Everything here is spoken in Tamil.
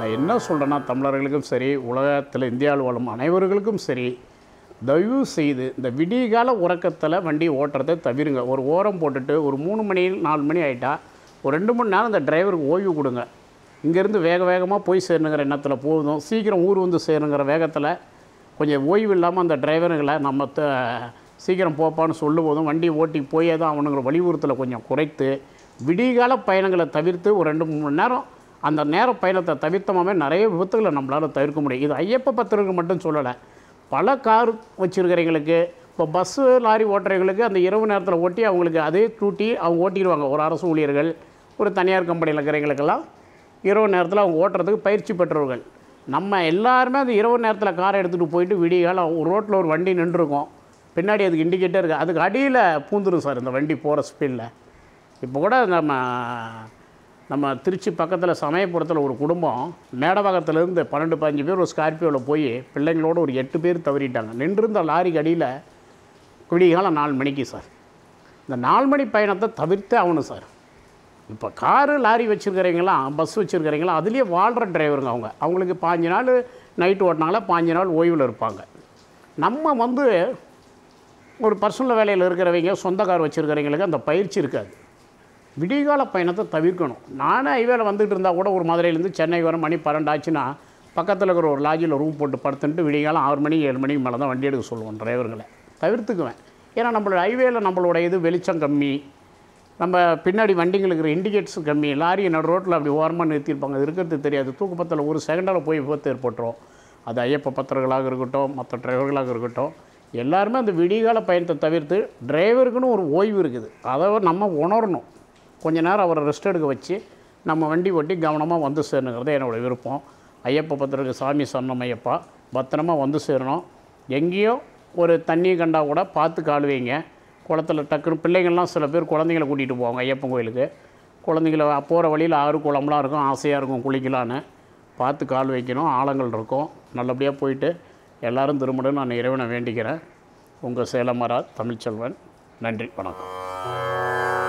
நான் என்ன சொல்கிறேன்னா தமிழர்களுக்கும் சரி உலகத்தில் இந்தியாவில் வாழும் அனைவர்களுக்கும் சரி தயவு செய்து இந்த விடிகால உறக்கத்தில் வண்டி ஓட்டுறதை தவிருங்க ஒரு ஓரம் போட்டுட்டு ஒரு மூணு மணி நாலு மணி ஆகிட்டா ஒரு ரெண்டு மணி நேரம் இந்த டிரைவருக்கு ஓய்வு கொடுங்க இங்கேருந்து வேக வேகமாக போய் சேரணுங்கிற எண்ணத்தில் போதும் சீக்கிரம் ஊர் வந்து சேருங்கிற வேகத்தில் கொஞ்சம் ஓய்வு இல்லாமல் அந்த டிரைவருங்களை நம்ம த சீக்கிரம் போப்பான்னு சொல்லும் போதும் வண்டி ஓட்டி போயே தான் அவனுங்கிற வலியுறுத்தலை கொஞ்சம் குறைத்து விடிகால பயணங்களை தவிர்த்து ஒரு ரெண்டு மூணு மணி நேரம் அந்த நேர பயணத்தை தவிர்த்தமாமே நிறைய விபத்துகளை நம்மளால் தவிர்க்க முடியும் இது ஐயப்ப பக்தர்களுக்கு மட்டும் சொல்லலை பல கார் வச்சுருக்கிறவங்களுக்கு இப்போ பஸ்ஸு லாரி ஓட்டுறவங்களுக்கு அந்த இரவு நேரத்தில் ஓட்டி அவங்களுக்கு அதே டூட்டி அவங்க ஓட்டிடுவாங்க ஒரு அரசு ஊழியர்கள் ஒரு தனியார் கம்பெனியில் இருக்கிறவங்களுக்கெல்லாம் இரவு நேரத்தில் அவங்க ஓட்டுறதுக்கு பயிற்சி பெற்றவர்கள் நம்ம எல்லாருமே அந்த இரவு நேரத்தில் காரை எடுத்துகிட்டு போயிட்டு விடியகால ஒரு ரோட்டில் ஒரு வண்டி நின்றுருக்கும் பின்னாடி அதுக்கு இண்டிகேட்டர் இருக்குது அதுக்கு அடியில் பூந்துரும் சார் இந்த வண்டி போகிற ஸ்பீடில் இப்போ கூட நம்ம நம்ம திருச்சி பக்கத்தில் சமயபுரத்தில் ஒரு குடும்பம் மேடவாக்கத்துலேருந்து பன்னெண்டு பதினஞ்சு பேர் ஒரு ஸ்கார்பியோவில் போய் பிள்ளைங்களோட ஒரு எட்டு பேர் தவறிட்டாங்க நின்றிருந்த லாரிக்கு அடியில் விடிகாலம் நாலு மணிக்கு சார் இந்த நாலு மணி பயணத்தை தவிர்த்தே ஆகணும் சார் இப்போ காரு லாரி வச்சுருக்கிறவங்களாம் பஸ் வச்சுருக்கிறவங்களாம் அதுலேயே வாழ்கிற டிரைவருங்க அவங்க அவங்களுக்கு பாஞ்சு நாள் நைட்டு ஓட்டினாங்களா பாஞ்சு நாள் ஓய்வில் இருப்பாங்க நம்ம வந்து ஒரு பர்சனல் வேலையில் இருக்கிறவங்க சொந்த கார் வச்சுருக்கிறவங்களுக்கு அந்த பயிற்சி இருக்காது விடிகால பயணத்தை தவிர்க்கணும் நானே ஹைவேல வந்துட்டு இருந்தால் கூட ஒரு மதுரையிலேருந்து சென்னை வர மணி பன்னெண்டு ஆச்சுன்னா பக்கத்தில் இருக்கிற ஒரு லாட்ஜில் ரூம் போட்டு படுத்துட்டு விடிகாலம் ஆறு மணி ஏழு மணிக்கு மேலே தான் வண்டி எடுக்க சொல்லுவோம் டிரைவர்களை தவிர்த்துக்குவேன் ஏன்னா நம்மளோட ஹைவேல நம்மளோட இது வெளிச்சம் கம்மி நம்ம பின்னாடி வண்டிங்களுக்கு இருக்கிற இண்டிகேட்ஸ் கம்மி லாரி நடு ரோட்டில் அப்படி ஓரமாக நிறுத்தியிருப்பாங்க அது இருக்கிறது தெரியாது தூக்குப்பத்தில் ஒரு செகண்டால் போய் விபத்து ஏற்பட்டுரும் அது ஐயப்ப பத்திரங்களாக இருக்கட்டும் மற்ற டிரைவர்களாக இருக்கட்டும் எல்லாருமே அந்த விடிகால பயணத்தை தவிர்த்து டிரைவருக்குன்னு ஒரு ஓய்வு இருக்குது அதை நம்ம உணரணும் கொஞ்ச நேரம் அவரை ரெஸ்ட் எடுக்க வச்சு நம்ம வண்டி ஓட்டி கவனமாக வந்து சேரணுங்கிறது என்னோடய விருப்பம் ஐயப்ப பத்திரக்கு சாமி சொன்னோம் ஐயப்பா பத்திரமா வந்து சேரணும் எங்கேயோ ஒரு தண்ணி கண்டா கூட பார்த்து கால் வைங்க குளத்துல டக்குன்னு பிள்ளைங்கள்லாம் சில பேர் குழந்தைங்கள கூட்டிகிட்டு போவாங்க ஐயப்பன் கோயிலுக்கு குழந்தைங்கள போகிற வழியில் ஆறு குளம்லாம் இருக்கும் ஆசையாக இருக்கும் குளிக்கலான்னு பார்த்து கால் வைக்கணும் ஆழங்கள் இருக்கும் நல்லபடியாக போயிட்டு எல்லாரும் திரும்பணும் நான் இறைவனை வேண்டிக்கிறேன் உங்கள் சேலமரா தமிழ்ச்செல்வன் நன்றி வணக்கம்